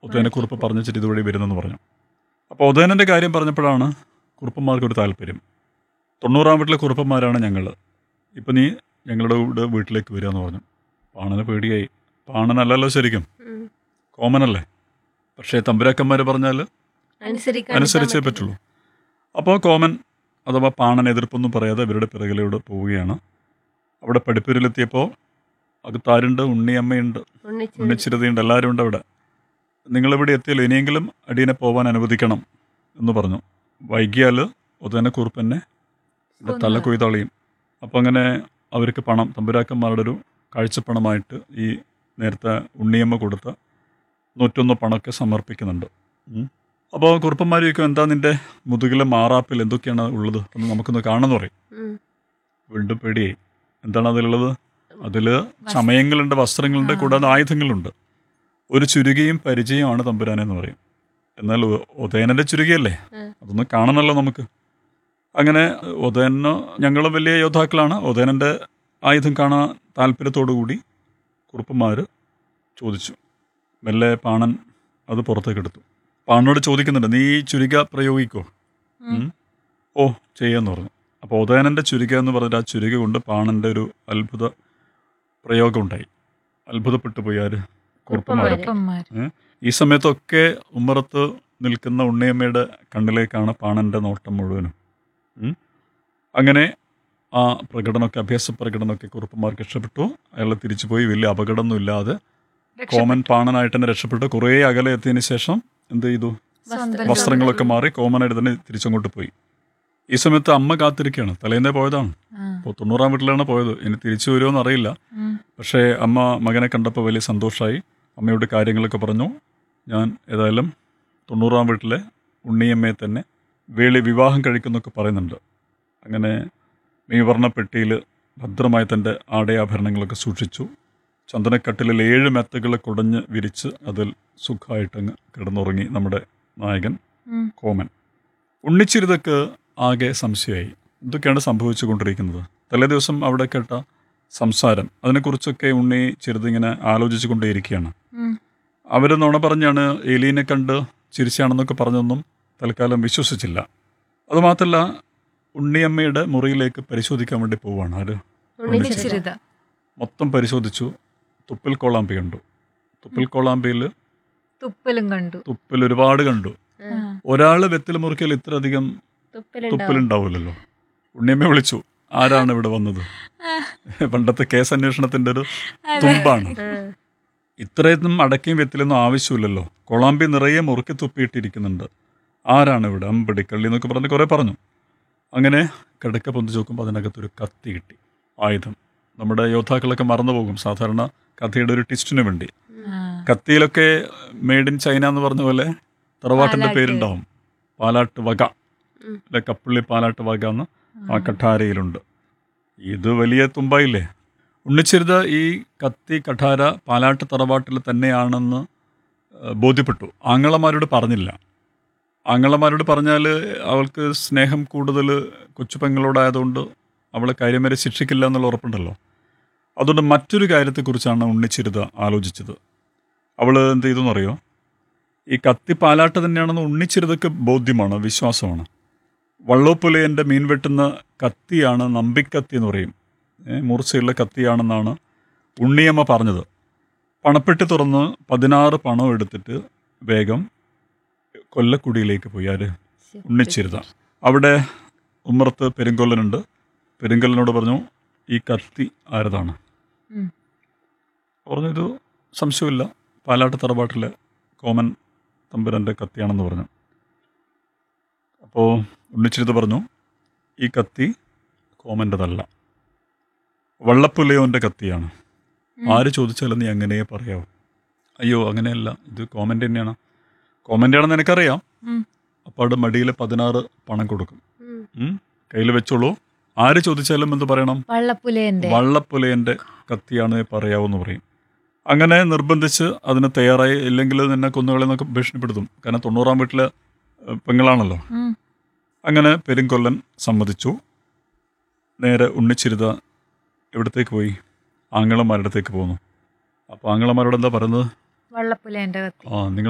ഉദയനക്കുറിപ്പ് പറഞ്ഞിട്ട് ഇതുവഴി വരുന്നെന്ന് പറഞ്ഞു അപ്പോൾ ഉദയനൻ്റെ കാര്യം പറഞ്ഞപ്പോഴാണ് കുറുപ്പന്മാർക്ക് ഒരു താല്പര്യം തൊണ്ണൂറാം വീട്ടിലെ കുറുപ്പന്മാരാണ് ഞങ്ങൾ ഇപ്പം നീ ഞങ്ങളുടെ കൂടെ വീട്ടിലേക്ക് വരിക എന്ന് പറഞ്ഞു പാണന് പേടിയായി പാണനല്ലല്ലോ ശരിക്കും ഉം. കോമനല്ലേ പക്ഷേ തമ്പുരാക്കന്മാർ പറഞ്ഞാൽ അനുസരിക്കാൻ അനുസരിച്ചേ പറ്റുള്ളൂ അപ്പോൾ കോമൻ അഥവാ പാണൻ എതിർപ്പൊന്നും പറയാതെ ഇവരുടെ പിറകിലൂടെ പോവുകയാണ് അവിടെ പഠിപ്പൂരിലെത്തിയപ്പോൾ അകത്താരുണ്ട് ഉണ്ണിയമ്മയുണ്ട് ഒന്നിച്ച് ഉണ്ണിച്ചിരുതിയുണ്ട് എല്ലാവരും ഉണ്ട് അവിടെ നിങ്ങളിവിടെ എത്തിയല്ലോ ഇനിയെങ്കിലും അടിയനെ പോവാൻ അനുവദിക്കണം എന്ന് പറഞ്ഞു വൈകിയാൽ ഉദയനക്കുറുപ്പന്നെ ഇവിടെ തല കൊയ്തളിയും അപ്പം അങ്ങനെ അവർക്ക് പണം തമ്പുരാക്കന്മാരുടെ ഒരു കാഴ്ചപ്പണമായിട്ട് ഈ നേരത്തെ ഉണ്ണിയമ്മ കൊടുത്ത നൂറ്റൊന്ന് പണമൊക്കെ സമർപ്പിക്കുന്നുണ്ട് ഉം. അപ്പോൾ കുറുപ്പന്മാർ ചോദിക്കും എന്താ നിൻ്റെ മുതുകിലെ മാറാപ്പിൽ എന്തൊക്കെയാണ് ഉള്ളത് എന്ന് നമുക്കൊന്ന് കാണുമെന്ന് പറയും ഉം. വീണ്ടും പേടിയായി എന്താണ് അതിലുള്ളത് അതിൽ ചമയങ്ങളുണ്ട് വസ്ത്രങ്ങളുണ്ട് കൂടാതെ ആയുധങ്ങളുണ്ട് ഒരു ചുരുകയും പരിചയമാണ് തമ്പുരാനെന്ന് പറയും എന്നാൽ ഉ- ഉദയനൻ്റെ ചുരുകയല്ലേ ഉം. അതൊന്ന് കാണണമല്ലോ നമുക്ക് അങ്ങനെ ഉദയന് ഞങ്ങൾ വലിയ യോദ്ധാക്കളാണ് ഉദയനൻ്റെ ആയുധം കാണാൻ താല്പര്യത്തോടു കൂടി കുറുപ്പന്മാർ ചോദിച്ചു മെല്ലെ പാണൻ അത് പുറത്തേക്ക് എടുത്തു പാണനോട് ചോദിക്കുന്നുണ്ട് നീ ഈ ചുരിക പ്രയോഗിക്കോ ഉം. ഓ ചെയ്യാന്ന് പറഞ്ഞു അപ്പോൾ ഉദയനൻ്റെ ചുരിക എന്ന് പറഞ്ഞിട്ട് ആ ചുരിക കൊണ്ട് പാണൻ്റെ ഒരു അത്ഭുത പ്രയോഗം ഉണ്ടായി അത്ഭുതപ്പെട്ടു പോയി ആര് കുറുപ്പന്മാർ കുറുപ്പന്മാര്. ഈ സമയത്തൊക്കെ ഉമ്മറത്ത് നിൽക്കുന്ന ഉണ്ണിയമ്മയുടെ കണ്ണിലേക്കാണ് പാണൻ്റെ നോട്ടം മുഴുവനും ഉം. അങ്ങനെ ആ പ്രകടനമൊക്കെ അഭ്യാസ പ്രകടനമൊക്കെ കുറുപ്പന്മാർക്ക് ഇഷ്ടപ്പെട്ടു അയാൾ തിരിച്ചു പോയി വലിയ അപകടമൊന്നും ഇല്ലാതെ കോമൻ പാണനായിട്ട് തന്നെ രക്ഷപ്പെട്ടു കുറേ അകലെ എത്തിയതിന് ശേഷം എന്ത് ചെയ്തു വസ്ത്രം- വസ്ത്രങ്ങളൊക്കെ മാറി കോമനായിട്ട് തന്നെ തിരിച്ചങ്ങോട്ട് പോയി ഈ സമയത്ത് അമ്മ കാത്തിരിക്കുകയാണ് തലേന്നേ പോയതാണ് അപ്പോൾ തൊണ്ണൂറാം വീട്ടിലാണ് പോയത് ഇനി തിരിച്ചു വരുമോ എന്നറിയില്ല പക്ഷേ അമ്മ മകനെ കണ്ടപ്പോൾ വലിയ സന്തോഷമായി അമ്മയോട് കാര്യങ്ങളൊക്കെ പറഞ്ഞു ഞാൻ ഏതായാലും തൊണ്ണൂറാം വീട്ടിലെ ഉണ്ണിയമ്മയെ തന്നെ വേളി വിവാഹം കഴിക്കുന്നൊക്കെ പറയുന്നുണ്ട് അങ്ങനെ മീവർണ്ണ പെട്ടിയിൽ ഭദ്രമായി തൻ്റെ ആടയാഭരണങ്ങളൊക്കെ സൂക്ഷിച്ചു ചന്ദനക്കട്ടിലിൽ ഏഴ് മെത്തകൾ കുടഞ്ഞ് വിരിച്ച് അതിൽ സുഖമായിട്ടങ്ങ് കിടന്നുറങ്ങി നമ്മുടെ നായകൻ ഉം. കോമൻ ഉണ്ണിച്ചിരുതക്ക് ആകെ സംശയമായി എന്തൊക്കെയാണ് സംഭവിച്ചു കൊണ്ടിരിക്കുന്നത് തലേ ദിവസം അവിടെ കേട്ട സംസാരം അതിനെക്കുറിച്ചൊക്കെ ഉണ്ണി ചെറുതിങ്ങനെ ആലോചിച്ചു കൊണ്ടേയിരിക്കുകയാണ് ഉം. അവർ നുണ പറഞ്ഞാണ് എലീനെ കണ്ട് ചിരിച്ചാണെന്നൊക്കെ പറഞ്ഞൊന്നും തൽക്കാലം വിശ്വസിച്ചില്ല അതുമാത്രമല്ല ഉണ്ണിയമ്മയുടെ മുറിയിലേക്ക് പരിശോധിക്കാൻ വേണ്ടി പോവുകയാണ് ആര് ഉണ്ണിച്ചിരുത. മൊത്തം പരിശോധിച്ചു തുപ്പിൽ കോളാമ്പി കണ്ടു തുപ്പിൽ കോളാമ്പിയിൽ തുപ്പലും കണ്ടു തുപ്പിൽ ഒരുപാട് കണ്ടു ഉം. ഒരാൾ വെത്തിൽ മുറിക്കൽ ഇത്രയധികം തുപ്പലുണ്ടാവും. തുപ്പലുണ്ടാവില്ലല്ലോ ഉണ്ണിയമ്മയെ വിളിച്ചു ആരാണ് ഇവിടെ വന്നത് പണ്ടത്തെ കേസ് അന്വേഷണത്തിന്റെ ഒരു തുമ്പാണ് ഉം. ഇത്രയൊന്നും അടക്കയും വെത്തിലൊന്നും ആവശ്യമില്ലല്ലോ കൊളാമ്പി നിറയെ മുറുക്കി തുപ്പിയിട്ടിരിക്കുന്നുണ്ട് ആരാണ് ഇവിടെ അമ്പടിക്കള്ളി എന്നൊക്കെ പറഞ്ഞ് കുറേ പറഞ്ഞു അങ്ങനെ കിടക്ക പൊന്തിച്ച് നോക്കുമ്പോൾ അതിനകത്തൊരു കത്തി കിട്ടി ആയുധം നമ്മുടെ യോദ്ധാക്കളൊക്കെ മറന്നു പോകും സാധാരണ കഥയുടെ ഒരു ടിസ്റ്റിന് വേണ്ടി കത്തിയിലൊക്കെ മെയ്ഡ് ഇൻ ചൈന എന്ന് പറഞ്ഞ പോലെ തറവാട്ടിൻ്റെ പാലാട്ട്. പേരുണ്ടാവും പാലാട്ട് വക ഉം. അല്ലെ കപ്പള്ളി പാലാട്ട് വക എന്ന് ആ കഠാരയിലുണ്ട് ഇത് വലിയ തുമ്പായില്ലേ ഉണ്ണിച്ചിരുത ഈ കത്തി കഠാര പാലാട്ട് തറവാട്ടിൽ തന്നെയാണെന്ന് ഏഹ്, ബോധ്യപ്പെട്ടു ആങ്ങളമാരോട് പറഞ്ഞില്ല ആങ്ങളമാരോട് പറഞ്ഞാൽ അവൾക്ക് സ്നേഹം കൂടുതൽ കൊച്ചുപെങ്ങളോടായതുകൊണ്ട് അവളെ കാര്യം വരെ ശിക്ഷിക്കില്ല എന്നുള്ള ഉറപ്പുണ്ടല്ലോ അതുകൊണ്ട് മറ്റൊരു കാര്യത്തെക്കുറിച്ചാണ് ഉണ്ണിച്ചിരുത ആലോചിച്ചത് അവൾ എന്ത് ചെയ്തു എന്നറിയോ ഈ കത്തി പാലാട്ട് തന്നെയാണെന്ന് ഉണ്ണിച്ചിരുതൊക്കെ ബോധ്യമാണ് വിശ്വാസമാണ് വള്ളോപ്പുലയൻ്റെ മീൻ വെട്ടുന്ന കത്തിയാണ് നമ്പിക്കത്തി എന്ന് പറയും ഏ, മൂർച്ചയുള്ള കത്തിയാണെന്നാണ് ഉണ്ണിയമ്മ പറഞ്ഞത് പണപ്പെട്ടി തുറന്ന് പതിനാറ് പണം എടുത്തിട്ട് വേഗം കൊല്ലക്കുടിയിലേക്ക് പോയി ആര് ഉണ്ണിച്ചിരുത അവിടെ ഉമ്മറത്ത് പെരുങ്കൊല്ലനുണ്ട് പെരുങ്കൊല്ലനോട് പറഞ്ഞു ഈ കത്തി ആരതാണ് ഉം. പറഞ്ഞു ഇത് സംശയമില്ല പാലാട്ട് തറവാട്ടിലെ കോമൻ തമ്പുരാൻ്റെ കത്തിയാണെന്ന് പറഞ്ഞു അപ്പോൾ ഉണ്ണിച്ചിരുത് പറഞ്ഞു ഈ കത്തി കോമൻ്റെതല്ല വള്ളപ്പുലയോൻ്റെ കത്തിയാണ് ആര് ചോദിച്ചാലും നീ അങ്ങനെ പറയാവൂ അയ്യോ അങ്ങനെയല്ല ഇത് കോമൻ്റ് തന്നെയാണ് കോമൻ്റ് ആണെന്ന് എനിക്കറിയാം ഉം. അപ്പോൾ അവിടെ മടിയിൽ പതിനാറ് പണം കൊടുക്കും ഉം. കയ്യിൽ വെച്ചോളൂ ആര് ചോദിച്ചാലും എന്ത് പറയണം വള്ളപ്പുലേന്റെ വള്ളപ്പുലയൻ്റെ കത്തിയാണ് പറയാവെന്ന് പറയും അങ്ങനെ നിർബന്ധിച്ച് അതിന് തയ്യാറായി ഇല്ലെങ്കിൽ നിന്നെ കൊന്നുകളെന്നൊക്കെ ഭീഷണിപ്പെടുത്തും കാരണം തൊണ്ണൂറാം വീട്ടിലെ ഏഹ്, പെങ്ങളാണല്ലോ ഉം. അങ്ങനെ പെരുങ്കൊല്ലൻ സമ്മതിച്ചു നേരെ ഉണ്ണിച്ചിരുത എവിടത്തേക്ക് പോയി ആങ്ങളമാരുടെ അടുത്തേക്ക് പോന്നു അപ്പോൾ ആങ്ങളമാരോട് എന്താ പറയുന്നത് വള്ളപ്പുലേന്റെ കത്തി ആ നിങ്ങൾ